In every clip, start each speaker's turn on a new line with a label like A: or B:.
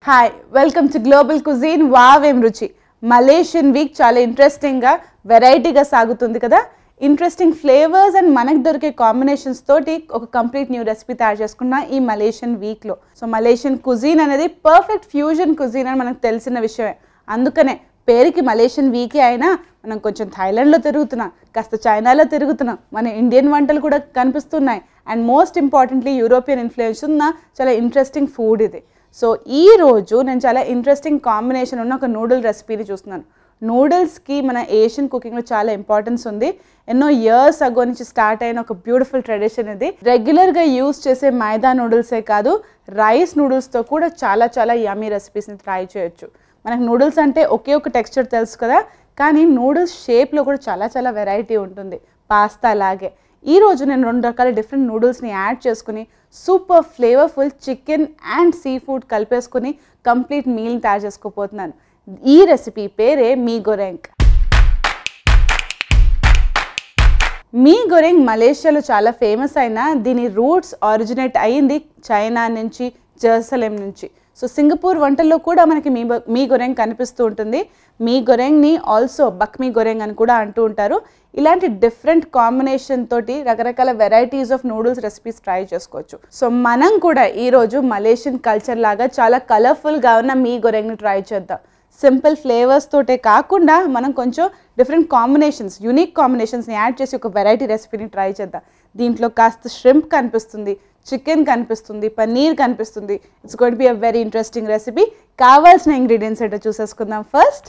A: Hi welcome to global cuisine వావేం రుచి Malaysian week చాలా ఇంట్రెస్టింగ్గా వెరైటీగా సాగుతుంది కదా ఇంట్రెస్టింగ్ ఫ్లేవర్స్ అండ్ మనకు దొరికే కాంబినేషన్స్ తోటి ఒక కంప్లీట్ న్యూ రెసిపీ తయారు చేసుకున్న ఈ మలేషియన్ వీక్లో సో మలేషియన్ కుజీన్ అనేది పర్ఫెక్ట్ ఫ్యూజన్ కుజీన్ అని మనకు తెలిసిన విషయమే అందుకనే పేరుకి మలేషియన్ వీకే అయినా మనం కొంచెం థాయిలాండ్లో తిరుగుతున్నాం కాస్త చైనాలో తిరుగుతున్నాం మన ఇండియన్ వంటలు కూడా కనిపిస్తున్నాయి and most importantly European influence ఉన్న చాలా ఇంట్రెస్టింగ్ ఫుడ్ ఇది సో ఈ రోజు నేను చాలా ఇంట్రెస్టింగ్ కాంబినేషన్ ఉన్న ఒక నూడిల్ రెసిపీని చూస్తున్నాను నూడిల్స్కి మన ఏషియన్ కుకింగ్లో చాలా ఇంపార్టెన్స్ ఉంది ఎన్నో ఇయర్స్ అగో నుంచి స్టార్ట్ అయిన ఒక బ్యూటిఫుల్ ట్రెడిషన్ ఇది రెగ్యులర్గా యూస్ చేసే మైదా నూడిల్సే కాదు రైస్ నూడిల్స్తో కూడా చాలా చాలా యమీ రెసిపీస్ని ట్రై చేయొచ్చు మనకు నూడిల్స్ అంటే ఒకే ఒక టెక్స్చర్ తెలుసు కదా కానీ నూడిల్స్ షేప్లో కూడా చాలా చాలా వెరైటీ ఉంటుంది పాస్తా లాగే ఈ రోజు నేను రెండు రకాల డిఫరెంట్ నూడిల్స్ని యాడ్ చేసుకుని super flavourful chicken and seafood కలిపేసుకుని కంప్లీట్ మీల్ తయారు చేసుకోపోతున్నాను ఈ రెసిపీ పేరే మీ గొరెంక్ మీ గొరెంగ్ మలేషియాలో చాలా ఫేమస్ అయిన దీని రూట్స్ ఆరిజినేట్ అయ్యింది చైనా నుంచి జెరూసలేం నుంచి సో సింగపూర్ వంటల్లో కూడా మనకి మీ బ- మీ గొరెంగ్ కనిపిస్తూ ఉంటుంది మీ గొరెంగ్ని ఆల్సో బక్మీ గొరెంగ్ అని కూడా అంటూ ఉంటారు ఇలాంటి డిఫరెంట్ కాంబినేషన్ తోటి రకరకాల varieties of noodles recipes try చేసుకోవచ్చు సో మనం కూడా ఈరోజు మలేషియన్ కల్చర్ లాగా చాలా కలర్ఫుల్గా ఉన్న మీ గొరెంగ్ని ట్రై చేద్దాం సింపుల్ ఫ్లేవర్స్ తోటే కాకుండా మనం కొంచెం డిఫరెంట్ కాంబినేషన్స్ యూనిక్ కాంబినేషన్స్ని యాడ్ చేసి ఒక వెరైటీ రెసిపీని ట్రై చేద్దాం దీంట్లో కాస్త ష్రింప్ కనిపిస్తుంది చికెన్ కనిపిస్తుంది పన్నీర్ కనిపిస్తుంది it's got be a very interesting recipe కావాల్సిన ఇంగ్రీడియంట్స్ ఏంటో చూసేసుకుందాం ఫస్ట్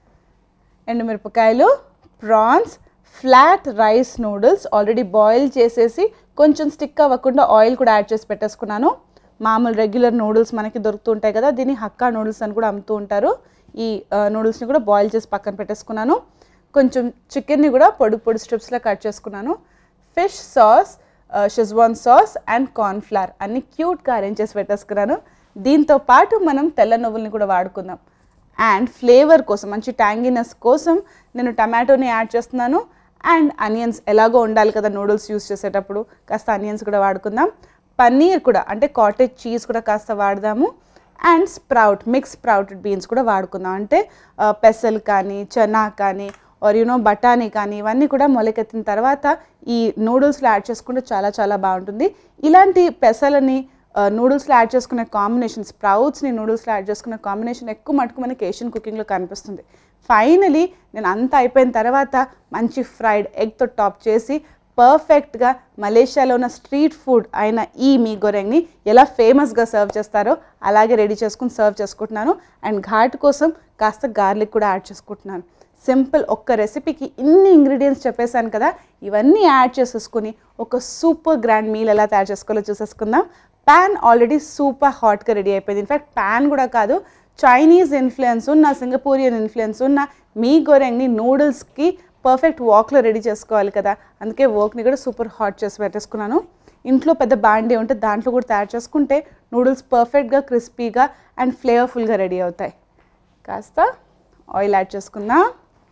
A: ఎండుమిరపకాయలు prawns flat rice noodles already boil చేసేసి కొంచెం స్టిక్ అవ్వకుండా ఆయిల్ కూడా యాడ్ చేసి పెట్టేసుకున్నాను మామూలు రెగ్యులర్ నూడిల్స్ మనకి దొరుకుతూ ఉంటాయి కదా దీన్ని హక్కా నూడిల్స్ అని కూడా అమ్ముతూ ఉంటారు ఈ నూడిల్స్ని కూడా బాయిల్ చేసి పక్కన పెట్టేసుకున్నాను కొంచెం చికెన్ని కూడా పొడి పొడి స్ట్రిప్స్లో కట్ చేసుకున్నాను fish sauce Schezwan sauce and cornflour అన్ని క్యూట్గా అరేంజ్ చేసి పెట్టేసుకున్నాను దీంతో పాటు మనం తెల్ల నువ్వుల్ని కూడా వాడుకుందాం అండ్ ఫ్లేవర్ కోసం మంచి ట్యాంగినెస్ కోసం నేను టమాటోని యాడ్ చేస్తున్నాను అండ్ అనియన్స్ ఎలాగో ఉండాలి కదా నూడిల్స్ యూస్ చేసేటప్పుడు కాస్త అనియన్స్ కూడా వాడుకుందాం పన్నీర్ కూడా అంటే కాటేజ్ చీజ్ కూడా కాస్త వాడదాము and sprout mix sprouted beans కూడా వాడుకుందాం అంటే ఆ, పెసలు కానీ చనా కానీ ఆర్ యునో బఠానీ కానీ ఇవన్నీ కూడా మొలకెత్తిన తర్వాత ఈ నూడిల్స్లో యాడ్ చేసుకుంటే చాలా చాలా బాగుంటుంది ఇలాంటి పెసలని నూడిల్స్లో యాడ్ చేసుకునే కాంబినేషన్ స్ప్రౌట్స్ని నూడిల్స్లో యాడ్ చేసుకునే కాంబినేషన్ ఎక్కువ మటుకు మనకి ఏషియన్ కుకింగ్లో కనిపిస్తుంది ఫైనలీ నేను అంతా అయిపోయిన తర్వాత మంచి ఫ్రైడ్ ఎగ్తో టాప్ చేసి పర్ఫెక్ట్గా మలేషియాలో ఉన్న స్ట్రీట్ ఫుడ్ అయిన ఈ మీ గొరెంగ్ని ఎలా ఫేమస్గా సర్వ్ చేస్తారో అలాగే రెడీ చేసుకుని సర్వ్ చేసుకుంటున్నాను అండ్ ఘాట్ కోసం కాస్త గార్లిక్ కూడా యాడ్ చేసుకుంటున్నాను సింపుల్ ఒక్క రెసిపీకి ఇన్ని ఇంగ్రీడియంట్స్ చెప్పేశాను కదా ఇవన్నీ యాడ్ చేసేసుకుని ఒక సూపర్ గ్రాండ్ మీల్ ఎలా తయారు చేసుకోవాలో చూసేసుకుందాం ప్యాన్ ఆల్రెడీ సూపర్ హాట్గా రెడీ అయిపోయింది ఇన్ఫాక్ట్ ప్యాన్ కూడా కాదు చైనీస్ ఇన్ఫ్లుయెన్స్ ఉన్న సింగపూరియన్ ఇన్ఫ్లుయెన్స్ ఉన్న మీ గొరెంగ్ని నూడిల్స్కి పర్ఫెక్ట్ వాక్లో రెడీ చేసుకోవాలి కదా అందుకే వర్క్ని కూడా సూపర్ హాట్ చేసి పెట్టేసుకున్నాను ఇంట్లో పెద్ద బాండీ ఉంటే దాంట్లో కూడా తయారు చేసుకుంటే నూడిల్స్ పర్ఫెక్ట్గా క్రిస్పీగా అండ్ ఫ్లేవర్ఫుల్గా రెడీ అవుతాయి కాస్త ఆయిల్ యాడ్ చేసుకుందాం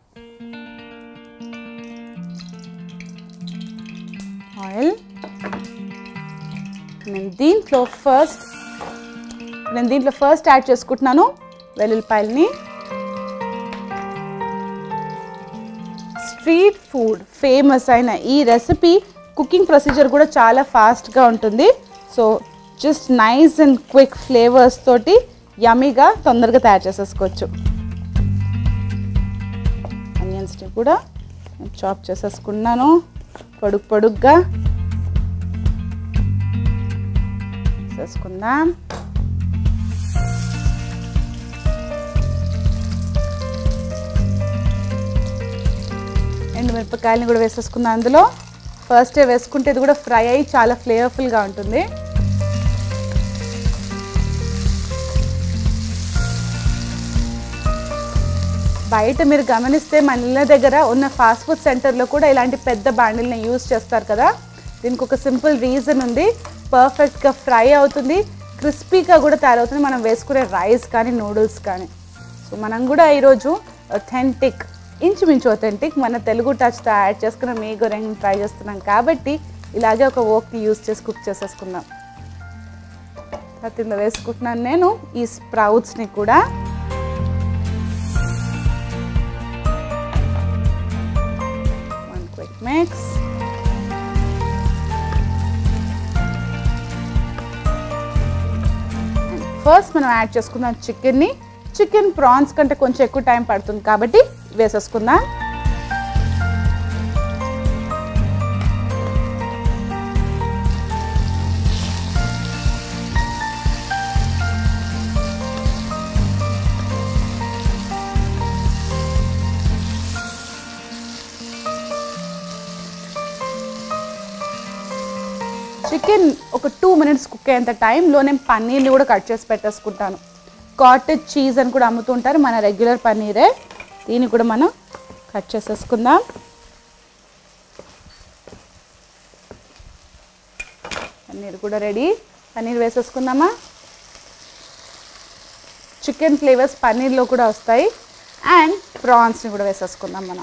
A: ఆయిల్ నేను దీంట్లో ఫస్ట్ నేను దీంట్లో ఫస్ట్ యాడ్ చేసుకుంటున్నాను వెల్లుల్లిపాయలని స్ట్రీట్ ఫుడ్ ఫేమస్ అయిన ఈ రెసిపీ కుకింగ్ ప్రొసీజర్ కూడా చాలా ఫాస్ట్గా ఉంటుంది so just nice and quick flavours తోటి యమీగా తొందరగా తయారు చేసేసుకోవచ్చు ఆనియన్స్ని కూడా చాప్ చేసేసుకున్నాను పొడుగు పొడుగ్గా చేసుకుందాం ఎండు మిరపకాయలని కూడా వేసేసుకున్నాను అందులో ఫస్టే వేసుకుంటే ఇది కూడా ఫ్రై అయ్యి చాలా ఫ్లేవర్ఫుల్గా ఉంటుంది బయట మీరు గమనిస్తే మన ఇళ్ళ దగ్గర ఉన్న ఫాస్ట్ ఫుడ్ సెంటర్లో కూడా ఇలాంటి పెద్ద బాండిల్ని యూజ్ చేస్తారు కదా దీనికి ఒక సింపుల్ రీజన్ ఉంది పర్ఫెక్ట్గా ఫ్రై అవుతుంది క్రిస్పీగా కూడా తయారవుతుంది మనం వేసుకునే రైస్ కానీ నూడిల్స్ కానీ సో మనం కూడా ఈరోజు ఒథెంటిక్ ఇంచుమించు ఒథెంటిక్ మన తెలుగు టచ్తో యాడ్ చేసుకున్న మీ గొరెంగ్ ట్రై చేస్తున్నాం కాబట్టి ఇలాగే ఒక ఓక్ని యూస్ చేసి కుక్ చేసేసుకుందాం తర్వాత ఇందులో వేసుకుంటున్నాను నేను ఈ స్ప్రౌట్స్ని కూడా వన్ క్విక్ మిక్స్ ఫస్ట్ మనం యాడ్ చేసుకుందాం చికెన్ని చికెన్ ప్రాన్స్ కంటే కొంచెం ఎక్కువ టైం పడుతుంది కాబట్టి వేసేసుకుందాం చికెన్ ఒక టూ మినిట్స్ కుక్ అయ్యేంత టైంలో నేను పన్నీర్ని కూడా కట్ చేసి పెట్టేసుకుంటాను కాటేజ్ చీజ్ అని కూడా అమ్ముతుంటారు మన రెగ్యులర్ పన్నీరే దీన్ని కూడా మనం కట్ చేసేసుకుందాం పన్నీర్ కూడా రెడీ పన్నీర్ వేసేసుకుందామా చికెన్ ఫ్లేవర్స్ పన్నీర్లో కూడా వస్తాయి అండ్ ప్రాన్స్ని కూడా వేసేసుకుందాం మనం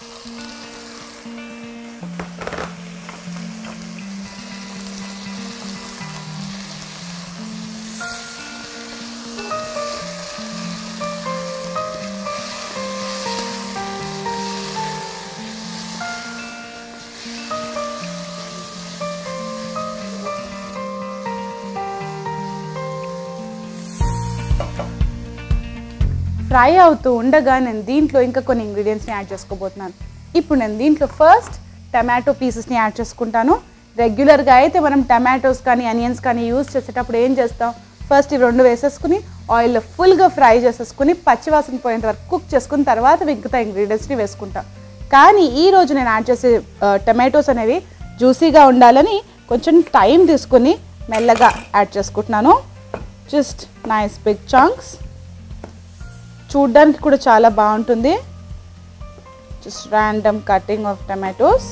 A: ఫ్రై అవుతూ ఉండగా నేను దీంట్లో ఇంకా కొన్ని ఇంగ్రీడియంట్స్ని యాడ్ చేసుకోబోతున్నాను ఇప్పుడు నేను దీంట్లో ఫస్ట్ టమాటో పీసెస్ని యాడ్ చేసుకుంటాను రెగ్యులర్గా అయితే మనం టమాటోస్ కానీ అనియన్స్ కానీ యూజ్ చేసేటప్పుడు ఏం చేస్తాం ఫస్ట్ ఈ రెండు వేసేసుకుని ఆయిల్లో ఫుల్గా ఫ్రై చేసేసుకుని పచ్చివాసన పోయేంత వరకు కుక్ చేసుకుని తర్వాత మిగతా ఇంగ్రీడియంట్స్ని వేసుకుంటాం కానీ ఈ రోజు నేను యాడ్ చేసే టమాటోస్ అనేవి జ్యూసీగా ఉండాలని కొంచెం టైం తీసుకుని మెల్లగా యాడ్ చేసుకుంటున్నాను జస్ట్ నైస్ బిగ్ చాంక్స్ చూడ్డానికి కూడా చాలా బాగుంటుంది just random cutting of tomatoes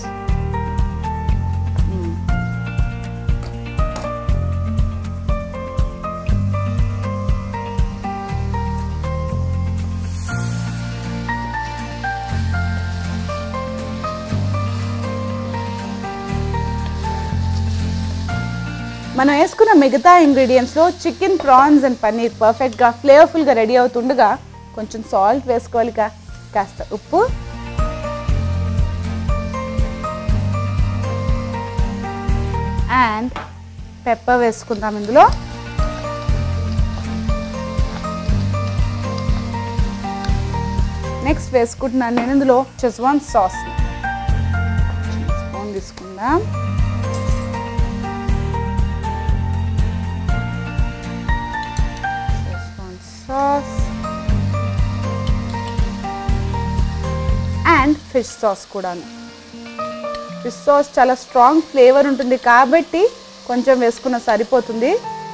A: మనం వేసుకున్న మిగతా ఇంగ్రీడియంట్స్లో చికెన్ ప్రాన్స్ అండ్ పన్నీర్ పర్ఫెక్ట్గా ఫ్లేవర్ఫుల్గా రెడీ అవుతుండగా కొంచెం సాల్ట్ వేసుకోవాలి కా కాస్త ఉప్పు అండ్ పెప్పర్ వేసుకుందాం ఇందులో నెక్స్ట్ వేసుకుంటున్నాను నేను ఇందులో చెజ్వాన్ సాస్ స్పూన్ తీసుకుందాం Szechuan sauce and fish sauce కూడాను ఫిష్ సాస్ చాలా స్ట్రాంగ్ ఫ్లేవర్ ఉంటుంది కాబట్టి కొంచెం వేసుకున్న సరిపోతుంది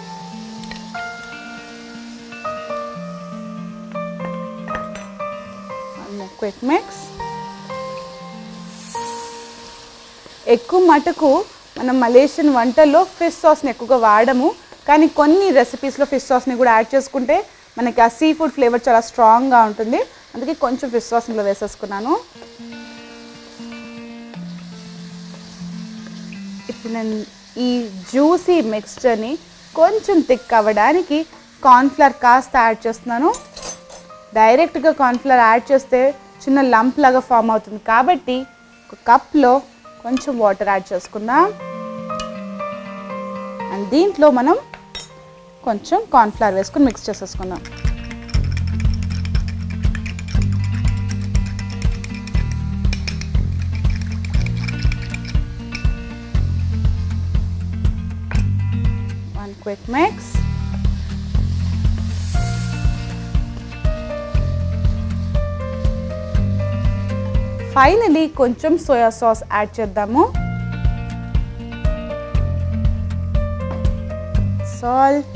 A: క్విక్ మిక్స్ ఎక్కువ మటుకు మనం మలేషియన్ వంటల్లో ఫిష్ సాస్ని ఎక్కువగా వాడము కానీ కొన్ని రెసిపీస్లో ఫిష్ సాస్ని కూడా యాడ్ చేసుకుంటే మనకి ఆ సీ ఫుడ్ ఫ్లేవర్ చాలా స్ట్రాంగ్గా ఉంటుంది అందుకే కొంచెం ఫిష్ సాస్ ఇందులో వేసేసుకున్నాను ఇప్పుడు నేను ఈ జ్యూసీ మిక్స్చర్ని కొంచెం థిక్ అవ్వడానికి కార్న్ఫ్లవర్ కాస్త యాడ్ చేస్తున్నాను డైరెక్ట్గా కార్న్ఫ్లవర్ యాడ్ చేస్తే చిన్న లంప్ లాగా ఫామ్ అవుతుంది కాబట్టి ఒక కప్లో కొంచెం వాటర్ యాడ్ చేసుకుందాం అండ్ దీంట్లో మనం కొంచెం కార్న్ఫ్లవర్ వేసుకుని మిక్స్ చేసేసుకుందాం వన్ క్విక్ మిక్స్ ఫైనలీ కొంచెం సోయా సాస్ యాడ్ చేద్దాము సాల్ట్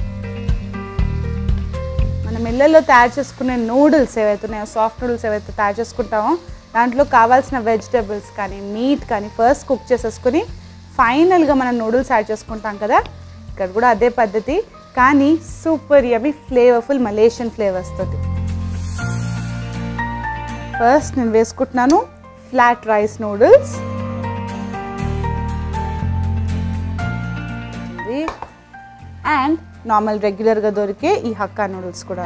A: మనం ఇళ్ళల్లో తయారు చేసుకునే నూడిల్స్ ఏవైతే ఉన్నాయో సాఫ్ట్ నూడిల్స్ ఏవైతే తయారు చేసుకుంటామో దాంట్లో కావాల్సిన వెజిటబుల్స్ కానీ మీట్ కానీ ఫస్ట్ కుక్ చేసేసుకుని ఫైనల్గా మనం నూడిల్స్ యాడ్ చేసుకుంటాం కదా ఇక్కడ కూడా అదే పద్ధతి కానీ super yummy flavourful Malaysian flavours తోటి ఫస్ట్ నేను వేసుకుంటున్నాను flat rice noodles and normal రెగ్యులర్గా దొరికే ఈ హక్కా నూడిల్స్ కూడా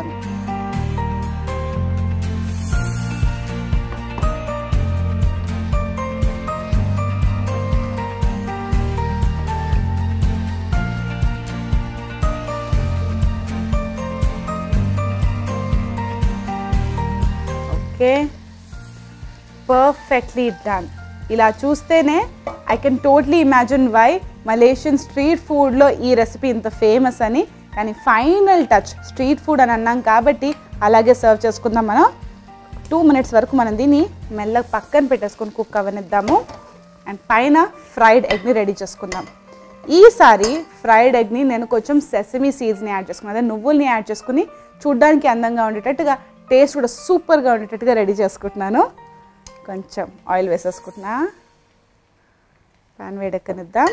A: ఓకే పర్ఫెక్ట్లీ డన్ ఇలా చూస్తేనే I can totally imagine why Malaysian street ఫుడ్లో ఈ రెసిపీ ఇంత ఫేమస్ అని కానీ ఫైనల్ టచ్ స్ట్రీట్ ఫుడ్ అని అన్నాం కాబట్టి అలాగే సర్వ్ చేసుకుందాం మనం టూ మినిట్స్ వరకు మనం దీన్ని మెల్లగా పక్కన పెట్టేసుకొని కుక్ అవనిద్దాము అండ్ పైన ఫ్రైడ్ ఎగ్ని రెడీ చేసుకుందాం ఈసారి ఫ్రైడ్ ఎగ్ని నేను కొంచెం సెసమీ సీడ్స్ని యాడ్ చేసుకున్నాను అదే నువ్వుల్ని యాడ్ చేసుకుని చూడ్డానికి అందంగా ఉండేటట్టుగా టేస్ట్ కూడా సూపర్గా ఉండేటట్టుగా రెడీ చేసుకుంటున్నాను కొంచెం ఆయిల్ వేసేసుకుంటున్నా పాన్ వేడెక్కనిద్దాం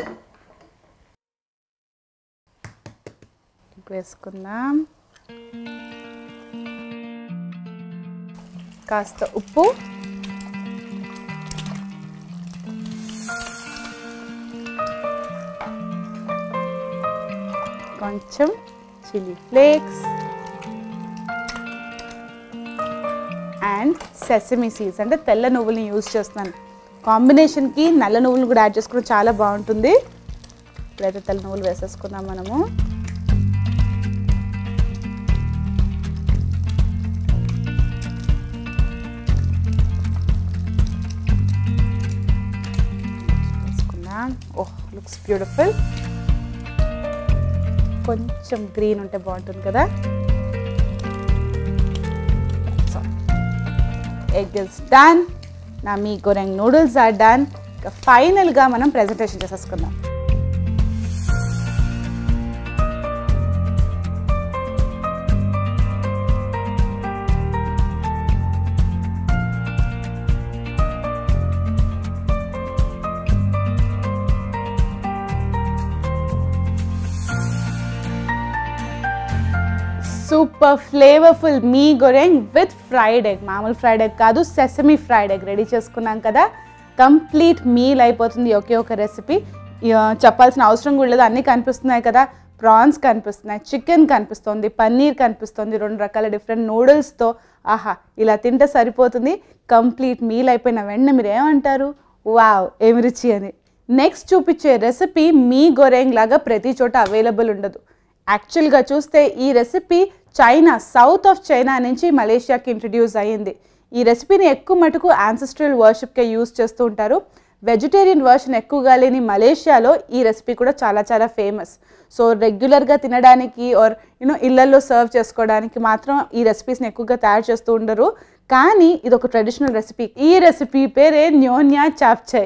A: వేసుకుందాం కాస్త ఉప్పు కొంచెం chilli flakes and sesame seeds అంటే తెల్ల నువ్వుల్ని యూజ్ చేస్తున్నాను కాంబినేషన్కి నల్ల నువ్వులు కూడా యాడ్ చేసుకోవడం చాలా బాగుంటుంది ఇప్పుడైతే తెల్ల నువ్వులు వేసేసుకుందాం మనము వేసుకుందాం ఓహ్ లుక్స్ బ్యూటిఫుల్ కొంచెం గ్రీన్ ఉంటే బాగుంటుంది కదా ఎగ్ ఇస్ డన్ నా mee goreng noodles are done ఇక ఫైనల్గా మనం ప్రెజెంటేషన్ చేసేసుకుందాం super flavourful mee goreng with fried egg మామూలు ఫ్రైడ్ ఎగ్ కాదు సెసమీ ఫ్రైడ్ ఎగ్ రెడీ చేసుకున్నాం కదా కంప్లీట్ మీల్ అయిపోతుంది ఒకే ఒక రెసిపీ చెప్పాల్సిన అవసరం కూడా లేదు అన్నీ కనిపిస్తున్నాయి కదా ప్రాన్స్ కనిపిస్తున్నాయి చికెన్ కనిపిస్తుంది పన్నీర్ కనిపిస్తుంది రెండు రకాల డిఫరెంట్ నూడిల్స్తో ఆహా ఇలా తింటే సరిపోతుంది కంప్లీట్ మీల్ అయిపోయిన వెంటనే మీరు ఏమంటారు వావ్ ఏమి రుచి అని నెక్స్ట్ చూపించే రెసిపీ మీ గొరెంగ్ లాగా ప్రతి చోట అవైలబుల్ ఉండదు యాక్చువల్గా చూస్తే ఈ recipe China south of China నుంచి మలేషియాకి ఇంట్రడ్యూస్ అయ్యింది ఈ రెసిపీని ఎక్కువ మటుకు యాన్సెస్ట్రల్ వర్షిప్కే యూస్ చేస్తూ ఉంటారు వెజిటేరియన్ వర్షన్ ఎక్కువగా లేని మలేషియాలో ఈ రెసిపీ కూడా చాలా చాలా ఫేమస్ సో రెగ్యులర్గా తినడానికి ఆర్ యూనో ఇళ్లలో సర్వ్ చేసుకోవడానికి మాత్రం ఈ రెసిపీస్ని ఎక్కువగా తయారు చేస్తూ ఉండరు కానీ ఇది ఒక ట్రెడిషనల్ రెసిపీ ఈ రెసిపీ పేరే న్యోన్యా చాప్చాయ్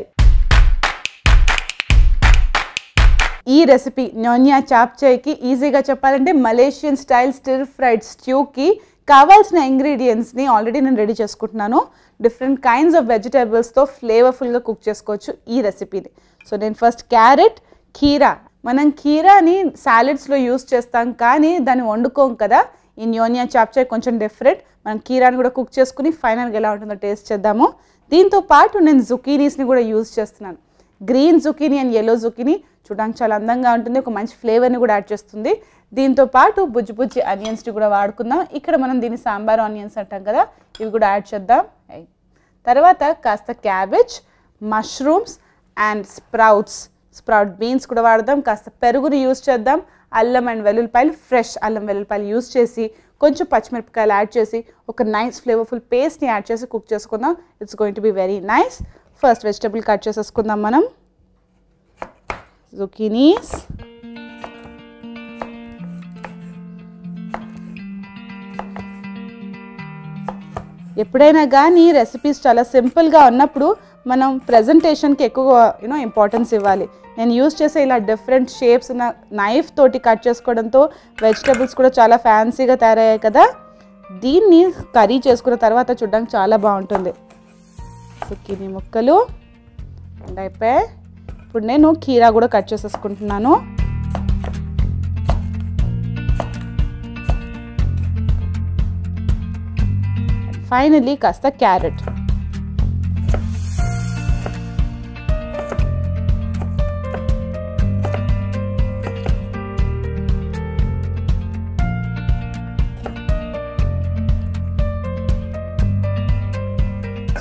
A: ఈ రెసిపీ నోన్యా చాప్చాయ్కి ఈజీగా చెప్పాలంటే మలేషియన్ స్టైల్ స్టిర్ ఫ్రైడ్ స్ట్యూకి కావాల్సిన ఇంగ్రీడియంట్స్ని ఆల్రెడీ నేను రెడీ చేసుకుంటున్నాను డిఫరెంట్ కైండ్స్ ఆఫ్ వెజిటేబుల్స్తో ఫ్లేవర్ఫుల్గా కుక్ చేసుకోవచ్చు ఈ రెసిపీని సో నేను ఫస్ట్ క్యారెట్ కీరా మనం కీరాని సాలెడ్స్లో యూస్ చేస్తాం కానీ దాన్ని వండుకోం కదా ఈ న్యోనియా చాప్చాయ్ కొంచెం డిఫరెంట్ మనం కీరాని కూడా కుక్ చేసుకుని ఫైనల్గా ఎలా ఉంటుందో టేస్ట్ చేద్దాము దీంతో పాటు నేను జుకీనీస్ని కూడా యూస్ చేస్తున్నాను green zucchini and yellow zucchini చూడడానికి చాలా అందంగా ఉంటుంది ఒక మంచి ఫ్లేవర్ని కూడా యాడ్ చేస్తుంది దీంతో పాటు బుజ్జి బుజ్జి ఆనియన్స్ని కూడా వాడుకుందాం ఇక్కడ మనం దీన్ని సాంబార్ ఆనియన్స్ అంటాం కదా ఇవి కూడా యాడ్ చేద్దాం తర్వాత కాస్త cabbage mushrooms and sprouts sprout beans కూడా వాడదాం కాస్త పెరుగుని యూస్ చేద్దాం అల్లం అండ్ వెల్లుల్లిపాయలు ఫ్రెష్ అల్లం వెల్లుల్లిపాయలు యూస్ చేసి కొంచెం పచ్చిమిరపకాయలు యాడ్ చేసి ఒక నైస్ ఫ్లేవర్ఫుల్ పేస్ట్ని యాడ్ చేసి కుక్ చేసుకుందాం it's going to be very nice first vegetable cut చేసేసుకుందాం మనం జుకీనీస్ ఎప్పుడైనా కానీ రెసిపీస్ చాలా సింపుల్గా ఉన్నప్పుడు మనం ప్రజెంటేషన్కి ఎక్కువ యూనో ఇంపార్టెన్స్ ఇవ్వాలి నేను యూస్ చేసే ఇలా డిఫరెంట్ షేప్స్ ఉన్న నైఫ్ తోటి కట్ చేసుకోవడంతో వెజిటబుల్స్ కూడా చాలా ఫ్యాన్సీగా తయారయ్యాయి కదా దీన్ని కర్రీ చేసుకున్న తర్వాత చూడడానికి చాలా బాగుంటుంది సుక్కిని ముక్కలు అండ్ అయిపోయాయి ఇప్పుడు నేను కీరా కూడా కట్ చేసేసుకుంటున్నాను ఫైనలీ కాస్త carrot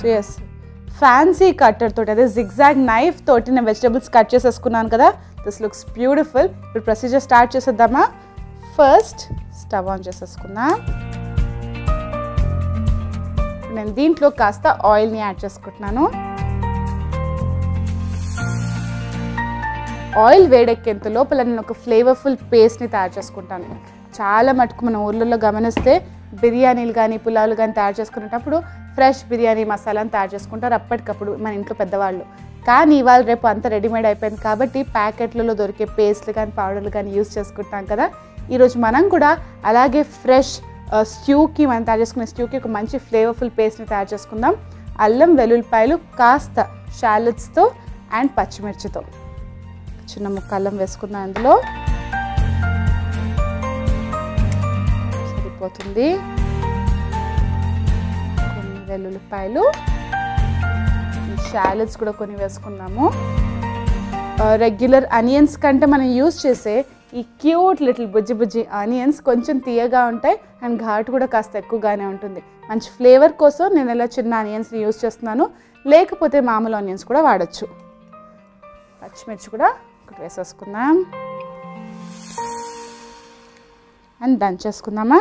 A: so yes fancy cutter తోటి అదే జిగ్జాగ్ నైఫ్ తోటి నేను వెజిటబుల్స్ కట్ చేసేసుకున్నాను కదా దిస్ లుక్స్ బ్యూటిఫుల్ ఇప్పుడు ప్రొసీజర్ స్టార్ట్ చేసేద్దామా ఫస్ట్ స్టవ్ ఆన్ చేసేసుకుందాం నేను దీంట్లో కాస్త ఆయిల్ని యాడ్ చేసుకుంటున్నాను ఆయిల్ వేడెక్కేంత లోపల నేను ఒక ఫ్లేవర్ఫుల్ పేస్ట్ని తయారు చేసుకుంటాను చాలా మటుకు మన ఊర్లలో గమనిస్తే బిర్యానీలు కానీ పులావులు కానీ తయారు చేసుకునేటప్పుడు ఫ్రెష్ బిర్యానీ మసాలాని తయారు చేసుకుంటారు అప్పటికప్పుడు మన ఇంట్లో పెద్దవాళ్ళు కానీ ఇవాళ రేపు అంతా రెడీమేడ్ అయిపోయింది కాబట్టి ప్యాకెట్లలో దొరికే పేస్ట్లు కానీ పౌడర్లు కానీ యూస్ చేసుకుంటాం కదా ఈరోజు మనం కూడా అలాగే ఫ్రెష్ స్ట్యూకి మనం తయారు చేసుకునే స్ట్యూకి ఒక మంచి ఫ్లేవర్ఫుల్ పేస్ట్ని తయారు చేసుకుందాం అల్లం వెల్లుల్లిపాయలు కాస్త షాలెట్స్తో అండ్ పచ్చిమిర్చితో చిన్న ముక్క అల్లం వేసుకుందాం అందులో సరిపోతుంది కొన్ని వెల్లుల్లిపాయలు ఈ షాలెట్స్ కూడా కొన్ని వేసుకుందాము రెగ్యులర్ అనియన్స్ కంటే మనం యూస్ చేసే ఈ క్యూట్ లిటిల్ బుజ్జి బుజ్జి ఆనియన్స్ కొంచెం తీయగా ఉంటాయి అండ్ ఘాటు కూడా కాస్త ఎక్కువగానే ఉంటుంది మంచి ఫ్లేవర్ కోసం నేను ఇలా చిన్న ఆనియన్స్ని యూస్ చేస్తున్నాను లేకపోతే మామూలు ఆనియన్స్ కూడా వాడచ్చు పచ్చిమిర్చి కూడా ఒకటి వేసేసుకుందాం అండ్ దంచేసుకుందామా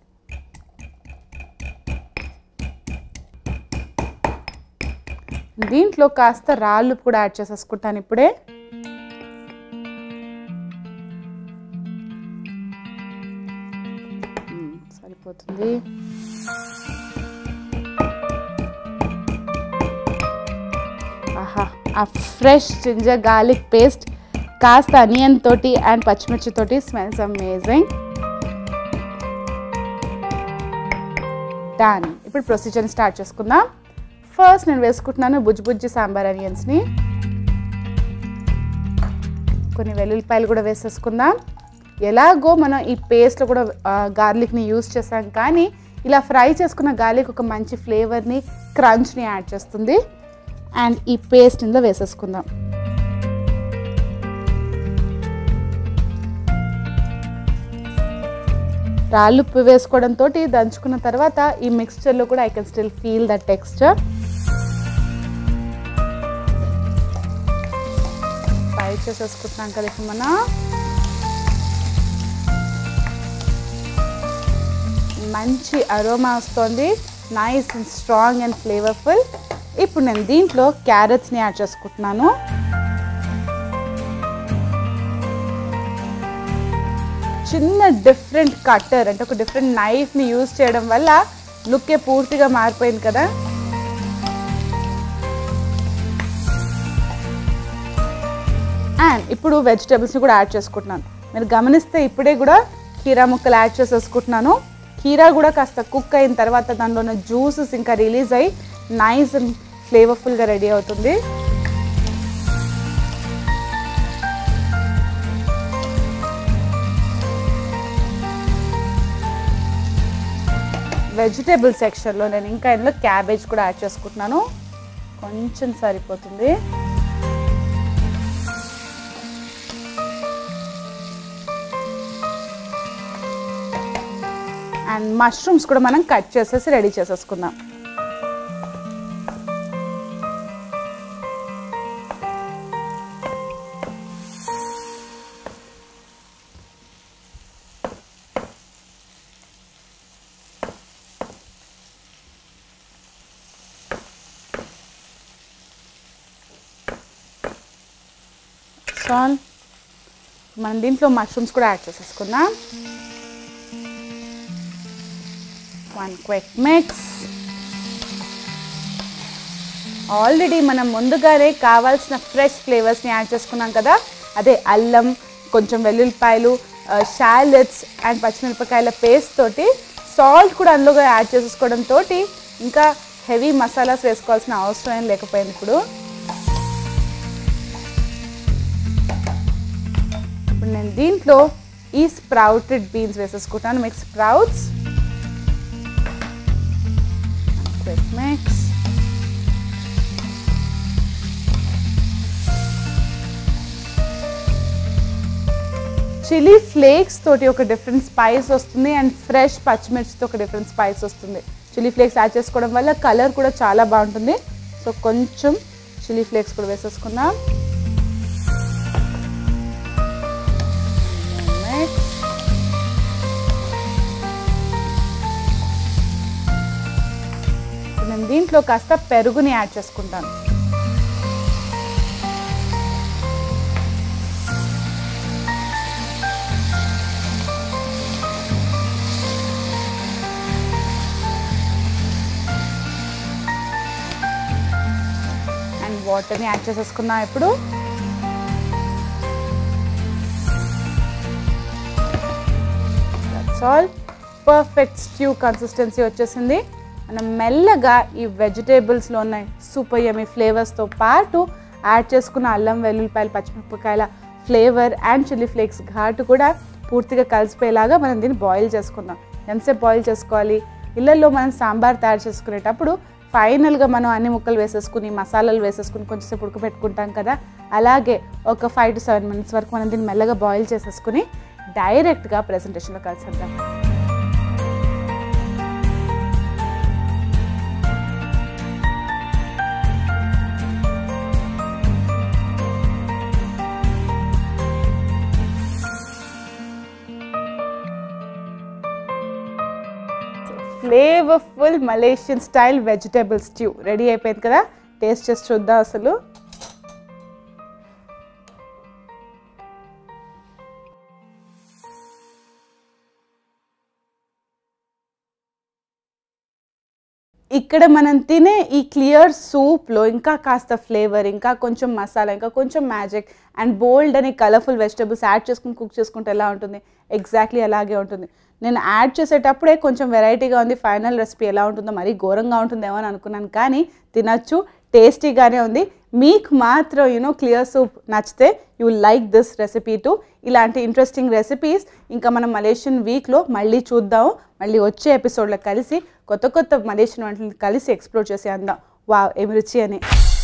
A: దీంట్లో కాస్త రాళ్ళు కూడా యాడ్ చేసేసుకుంటాను ఇప్పుడే మ్మ్, సరిపోతుంది ఆహా ఆ ఫ్రెష్ జింజర్ గార్లిక్ పేస్ట్ కాస్త అనియన్ తోటి అండ్ పచ్చిమిర్చి తోటి స్మెల్స్ అమేజింగ్ డన్ ఇప్పుడు ప్రొసీజర్ని స్టార్ట్ చేసుకుందాం ఫస్ట్ నేను వేసుకుంటున్నాను బుజ్జి బుజ్జి సాంబార్ అనియన్స్ని కొన్ని వెల్లుల్లిపాయలు కూడా వేసేసుకుందాం ఎలాగో మనం ఈ పేస్ట్లో కూడా గార్లిక్ని యూస్ చేసాం కానీ ఇలా ఫ్రై చేసుకున్న గార్లిక్ ఒక మంచి ఫ్లేవర్ని క్రంచ్ని యాడ్ చేస్తుంది అండ్ ఈ పేస్ట్ ఇందులో వేసేసుకుందాం రాళ్ళు ఉప్పు వేసుకోవడంతో దంచుకున్న తర్వాత ఈ మిక్స్చర్లో కూడా I can still feel the texture fry చేసేసుకుంటున్నాం కదా ఇప్పుడు మనం మంచి అరోమా వస్తుంది nice and strong and flavourful ఇప్పుడు నేను దీంట్లో క్యారెట్స్ని యాడ్ చేసుకుంటున్నాను చిన్న డిఫరెంట్ కట్టర్ అంటే ఒక డిఫరెంట్ నైఫ్ని యూజ్ చేయడం వల్ల లుక్కే పూర్తిగా మారిపోయింది కదా అండ్ ఇప్పుడు వెజిటేబుల్స్ని కూడా యాడ్ చేసుకుంటున్నాను మీరు గమనిస్తే ఇప్పుడే కూడా కీరా ముక్కలు యాడ్ చేసేసుకుంటున్నాను కీరా కూడా కాస్త కుక్ అయిన తర్వాత దానిలో ఉన్న జ్యూసెస్ ఇంకా రిలీజ్ అయ్యి నైస్ అండ్ ఫ్లేవర్ఫుల్గా రెడీ అవుతుంది వెజిటేబుల్ సెక్షన్లో నేను ఇంకా ఇందులో క్యాబేజ్ కూడా యాడ్ చేసుకుంటున్నాను కొంచెం సరిపోతుంది అండ్ మష్రూమ్స్ కూడా మనం కట్ చేసేసి రెడీ చేసేసుకుందాం చాలు మనం దీంట్లో మష్రూమ్స్ కూడా యాడ్ చేసేసుకుందాం వన్ క్విక్ మిక్స్ ఆల్రెడీ మనం ముందుగానే కావాల్సిన ఫ్రెష్ ఫ్లేవర్స్ని యాడ్ చేసుకున్నాం కదా అదే అల్లం కొంచెం వెల్లుల్లిపాయలు షాలెట్స్ అండ్ పచ్చిమిరపకాయల పేస్ట్ తోటి సాల్ట్ కూడా అందులో యాడ్ చేసేసుకోవడం తోటి ఇంకా హెవీ మసాలాస్ వేసుకోవాల్సిన అవసరం ఏం లేకపోయింది ఇప్పుడు ఇప్పుడు నేను దీంట్లో ఈ స్ప్రౌటెడ్ బీన్స్ వేసేసుకుంటాను mix sprouts quick mix chilli flakes తోటి ఒక డిఫరెంట్ స్పైస్ వస్తుంది అండ్ ఫ్రెష్ పచ్చిమిర్చితో ఒక డిఫరెంట్ స్పైస్ వస్తుంది చిల్లీ ఫ్లేక్స్ యాడ్ చేసుకోవడం వల్ల కలర్ కూడా చాలా బాగుంటుంది సో కొంచెం చిల్లీ ఫ్లేక్స్ కూడా వేసేసుకుందాం Next. ఇప్పుడు నేను దీంట్లో కాస్త పెరుగుని యాడ్ చేసుకుంటాను అండ్ వాటర్ని యాడ్ చేసేసుకున్నాం ఇప్పుడు that's all perfect stew consistency వచ్చేసింది మనం మెల్లగా ఈ వెజిటేబుల్స్లో ఉన్న సూపర్ యమీ ఫ్లేవర్స్తో పాటు యాడ్ చేసుకున్న అల్లం వెల్లుల్లిపాయలు పచ్చిమిరపకాయల ఫ్లేవర్ అండ్ చిల్లీ ఫ్లేక్స్ ఘాటు కూడా పూర్తిగా కలిసిపోయేలాగా మనం దీన్ని బాయిల్ చేసుకుందాం ఎంతసేపు బాయిల్ చేసుకోవాలి ఇళ్ళల్లో మనం సాంబార్ తయారు చేసుకునేటప్పుడు ఫైనల్గా మనం అన్ని ముక్కలు వేసేసుకుని మసాలాలు వేసేసుకుని కొంచెంసేపు ఉడకబెట్టుకుంటాం కదా అలాగే ఒక ఫైవ్ టు సెవెన్ మినిట్స్ వరకు మనం దీన్ని మెల్లగా బాయిల్ చేసేసుకుని డైరెక్ట్గా ప్రెజెంటేషన్లో కలిసేద్దాం flavourful Malaysian style vegetable stew ready అయిపోయింది కదా టేస్ట్ చేసి చూద్దాం అసలు ఇక్కడ మనం తినే ఈ క్లియర్ సూప్లో ఇంకా కాస్త ఫ్లేవర్ ఇంకా కొంచెం మసాలా ఇంకా కొంచెం మ్యాజిక్ అండ్ బోల్డ్ అని కలర్ఫుల్ వెజిటబుల్స్ యాడ్ చేసుకుని కుక్ చేసుకుంటే ఎలా ఉంటుంది ఎగ్జాక్ట్లీ అలాగే ఉంటుంది నేను యాడ్ చేసేటప్పుడే కొంచెం వెరైటీగా ఉంది ఫైనల్ రెసిపీ ఎలా ఉంటుందో మరీ ఘోరంగా ఉంటుందేమో అని అనుకున్నాను కానీ తినచ్చు టేస్టీగానే ఉంది మీకు మాత్రం యూనో క్లియర్ సూప్ నచ్చితే you like this recipe to ఇలాంటి ఇంట్రెస్టింగ్ రెసిపీస్ ఇంకా మనం మలేషియన్ వీక్లో మళ్ళీ చూద్దాం మళ్ళీ వచ్చే ఎపిసోడ్లో కలిసి కొత్త కొత్త మలేషియన్ వంటలను కలిసి ఎక్స్ప్లోర్ చేసి అందాం వా ఏమి రుచి అని